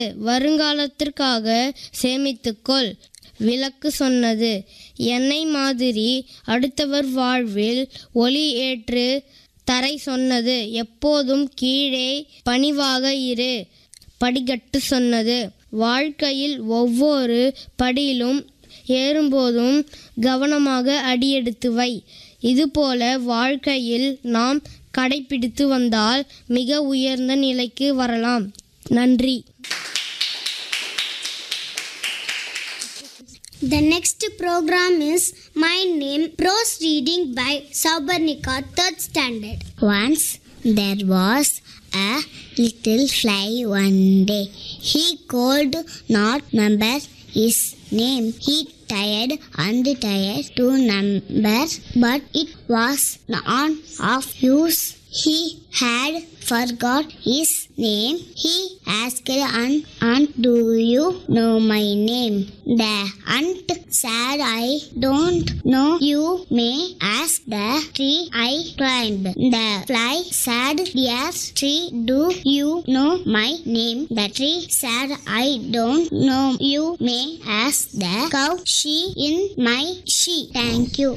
வருங்காலத்திற்காக சேமித்துக்கொள் விளக்கு சொன்னது என்னை மாதிரி அடுத்தவர் வாழ்வில் ஒளி ஏற்று தரை சொன்னது எப்போதும் கீழே பணிவாக இரு படிக்கட்டு சொன்னது வாழ்க்கையில் ஒவ்வொரு படியிலும் ஏறும்போதும் கவனமாக அடியெடுத்து வை இதுபோல வாழ்க்கையில் நாம் கடைபிடித்து வந்தால் மிக உயர்ந்த நிலைக்கு வரலாம் நன்றி The next program is My Name Prose Reading by Sabarnika, 3rd Standard. Once there was a little fly one day. He could not remember his name. He tried and tried to number, but it was not of use. He had forgot his name. He asked and, and do you know my name? The ant said I don't know. You may ask the tree I climbed. The fly said dear tree do you know my name? The tree said I don't know. You may ask the cow she in my she. Thank you.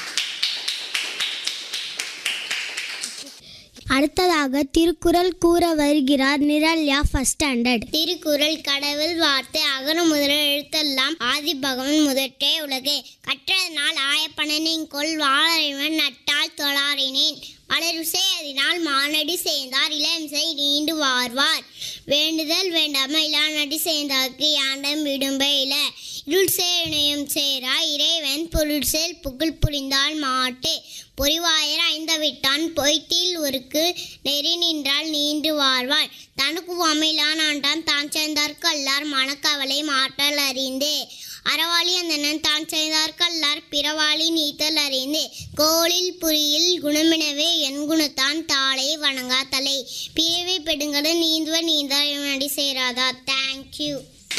அடுத்ததாக திருக்குறள் கூற வருகிறார் நிரல்யா first standard Thirukkural கடவுள் வார்த்தை அகர முதல எழுத்தெல்லாம் ஆதி பகவன் முதற்றே உலகு கற்றதனால் ஆயப்பணனின் கொள் வாழறிவன் நட்டால் தொழாரினேன் மலருசை அதனால் மானடி சேர்ந்தார் இளம்சை நீண்டு வாழ்வார் வேண்டுதல் வேண்டாம இளாநடி சேர்ந்தார்க்கு யாண்டம் விடும்பை இல இருள் சேனையும் சேரா இறைவன் பொருள் சேல் புகழ் புரிந்தால் மாட்டு பொறிவாயர் ஐந்தவிட்டான் பொய்த்தில் ஒருக்கு நெறி நின்றால் நீண்டு வாழ்வார் தனக்கு அமைலான் ஆண்டான் தான் சேர்ந்தார்க்கு அல்லார் மனக்கவலை மாற்றல் அறிந்து அறவாளி அந்தணன் தான் செய்தார்க்கு அல்லார் பிறவாளி நீத்தல் அறிந்து கோளில் புரியில் குணமினவே என் குணத்தான் தாளை வணங்கா தலை பிறவை பெடுங்கடன் நீந்துவ நீந்தா நடி சேராதா தேங்க்யூ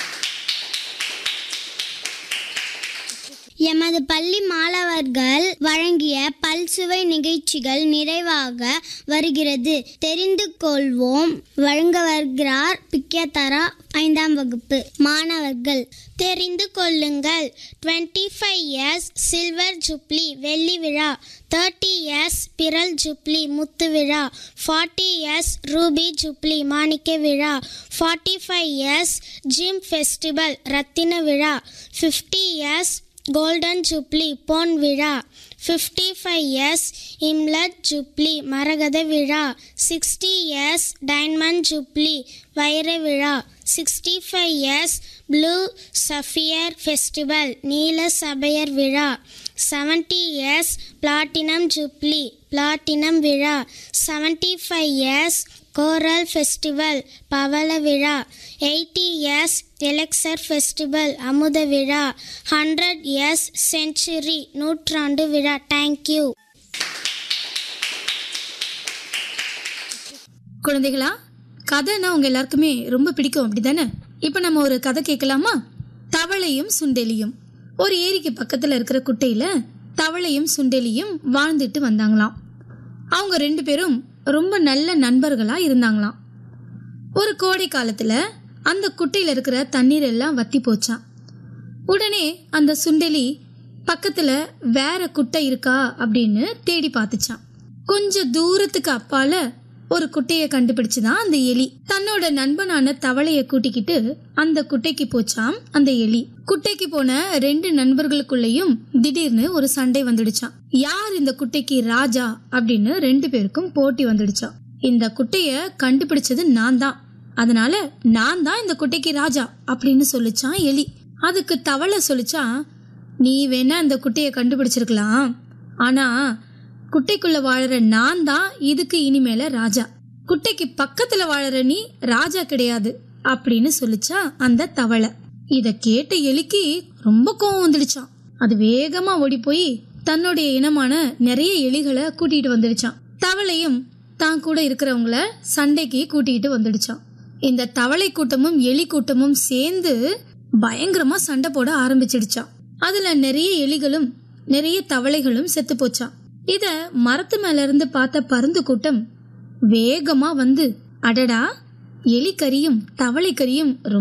எமது பள்ளி மாணவர்கள் வழங்கிய பல்சுவை நிகழ்ச்சிகள் நிறைவாக வருகிறது தெரிந்து கொள்வோம் வழங்க வருகிறார் பிக்கேதரா ஐந்தாம் வகுப்பு மாணவர்கள் தெரிந்து கொள்ளுங்கள் twenty five years silver jubilee வெள்ளி விழா தேர்ட்டி இயர்ஸ் பிறல் ஜூப்ளி முத்து விழா ஃபார்ட்டி இயர்ஸ் ரூபி ஜூப்ளி மாணிக்க விழா forty five years gem festival ரத்தின விழா ஃபிஃப்டி இயர்ஸ் கோல்டன் ஜூப்ளி பொன் விழா fifty five years emerald jubilee மரகத விழா சிக்ஸ்டி இயர்ஸ் டைமண்ட் ஜூப்ளி வைர விழா sixty five years blue sapphire festival நீல சபையர் விழா seventy years platinum jubilee platinum விழா seventy five years coral festival பவள விழா எயிட்டி இயர்ஸ் எலெக்சர் ஃபெஸ்டிவல் அமுத விழா ஹண்ட்ரட் இயர்ஸ் செஞ்சுரி நூற்றாண்டு விழா தேங்க்யூ குழந்தைகளா கதைன்னா உங்க எல்லாருக்குமே ரொம்ப பிடிக்கும் அப்படிதானே இப்போ நம்ம ஒரு கதை கேட்கலாமா தவளையும் சுண்டெலியும் ஒரு ஏரிக்கு பக்கத்தில் இருக்கிற குட்டையில் தவளையும் சுண்டெலியும் வாழ்ந்துட்டு வந்தாங்களாம் அவங்க ரெண்டு பேரும் ரொம்ப நல்ல நண்பர்களாக இருந்தாங்களாம் ஒரு கோடை காலத்தில் அந்த குட்டையில் இருக்கிற தண்ணீர் எல்லாம் வத்தி போச்சான் உடனே அந்த சுண்டெலி பக்கத்தில் வேற குட்டை இருக்கா அப்படின்னு தேடி பார்த்துச்சான் கொஞ்சம் தூரத்துக்கு அப்பால ஒரு குட்டையை கண்டுபிடிச்சுதான் அந்த எலி தன்னோட நண்பனான தவளையை கூட்டிக்கிட்டு அந்த குட்டைக்கு போச்சாம் அந்த எலி குட்டைக்கு போன ரெண்டு நண்பர்களுக்குள்ளேயும் திடீர்னு ஒரு சண்டை வந்துடுச்சான் யார் இந்த குட்டைக்கு ராஜா அப்படின்னு ரெண்டு பேருக்கும் போட்டி வந்துடுச்சான் இந்த குட்டைய கண்டுபிடிச்சது நான் தான் அதனால நான் தான் இந்த குட்டைக்கு ராஜா அப்படின்னு சொல்லிச்சான் எலி அதுக்கு தவளை சொல்லிச்சான் நீ வேணா இந்த குட்டையை கண்டுபிடிச்சிருக்கலாம் ஆனா குட்டைக்குள்ள வாழற நான் தான் இதுக்கு இனிமேல ராஜா குட்டைக்கு பக்கத்துல வாழற நீ ராஜா கிடையாது அப்படின்னு சொல்லிச்சா அந்த தவளை இத கேட்ட எலிக்கு ரொம்ப கோவம் வந்துடுச்சான் அது வேகமா ஓடி போய் தன்னுடைய இனமான நிறைய எலிகளை கூட்டிட்டு வந்துடுச்சான் தவளையும் தான் கூட இருக்கிறவங்கள சண்டைக்கு கூட்டிகிட்டு வந்துடுச்சான் இந்த தவளை கூட்டமும் எலி கூட்டமும் சேர்ந்து பயங்கரமா சண்டை போட ஆரம்பிச்சிடுச்சான் அதுல நிறைய எலிகளும் நிறைய தவளைகளும் செத்து போச்சான் இத மரத்து மேல இருந்து பார்த்த பருந்து கூட்டம் வேகமா வந்து அடடா எலிக்கறியும் தவளைக்கறியும் ரொம்ப